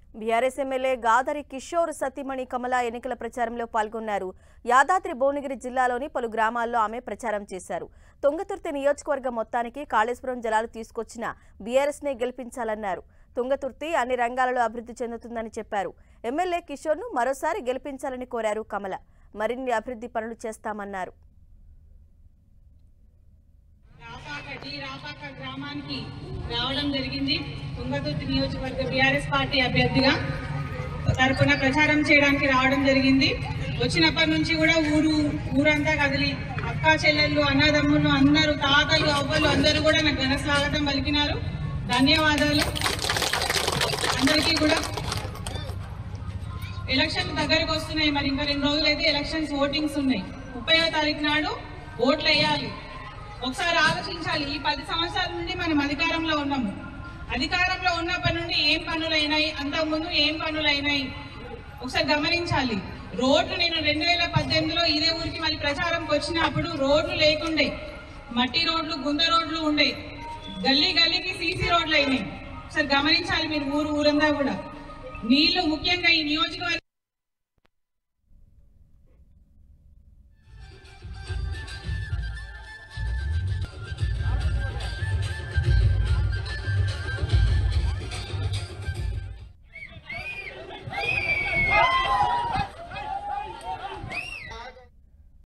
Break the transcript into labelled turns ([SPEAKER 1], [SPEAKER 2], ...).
[SPEAKER 1] BRS MLA Gadari Kishore సతీమణి కమల ఎన్నికల ప్రచారంలో పాల్గొన్నారు యాదాద్రి భువనగిరి జిల్లాలోని పలు గ్రామాల్లో ఆమె ప్రచారం చేశారు తుంగతుర్తి నియోజకవర్గం మొత్తానికి కాళేశ్వరం జలాలు తీసుకొచ్చిన బీఆర్ఎస్ నే గెలిపించాలన్నారు తుంగతుర్తి అన్ని రంగాలలో అభివృద్ధి చెందుతుందని చెప్పారు ఎమ్మెల్యే కిషోర్ను మరోసారి గెలిపించాలని కోరారు కమల మరిన్ని అభివృద్ధి పనులు చేస్తామన్నారు
[SPEAKER 2] రాపాక డి రాపాక గ్రామానికి రావడం జరిగింది తుంగతుర్తి నియోజకవర్గ బీఆర్ఎస్ పార్టీ అభ్యర్థిగా తరపున ప్రచారం చేయడానికి రావడం జరిగింది వచ్చినప్పటి నుంచి కూడా ఊరు ఊరంతా కదిలి అక్కా చెల్లెళ్ళు అన్నదమ్ములు అందరూ తాతలు అవ్వలు అందరూ కూడా నాకు ఘన స్వాగతం పలికినారు ధన్యవాదాలు అందరికీ కూడా ఎలక్షన్ దగ్గరకు వస్తున్నాయి మరి ఇంకా రెండు రోజులు అయితే ఎలక్షన్స్ ఓటింగ్స్ ఉన్నాయి ముప్పైవ తారీఖు నాడు ఓట్లు వేయాలి ఒకసారి ఆలోచించాలి ఈ పది సంవత్సరాల నుండి మనం అధికారంలో ఉన్నాము అధికారంలో ఉన్నప్పటి నుండి ఏం పనులు అయినాయి అంతకుముందు ఏం పనులు అయినాయి ఒకసారి గమనించాలి రోడ్లు నేను రెండు వేల పద్దెనిమిదిలో ఇదే ఊరికి మళ్ళీ ప్రచారంకి వచ్చినప్పుడు రోడ్లు లేకుండే మట్టి రోడ్లు గుంద రోడ్లు ఉండే గల్లీ గల్లీకి సీసీ రోడ్లు అయినాయి ఒకసారి గమనించాలి మీరు ఊరు ఊరంతా కూడా నీళ్లు ముఖ్యంగా ఈ నియోజకవర్గం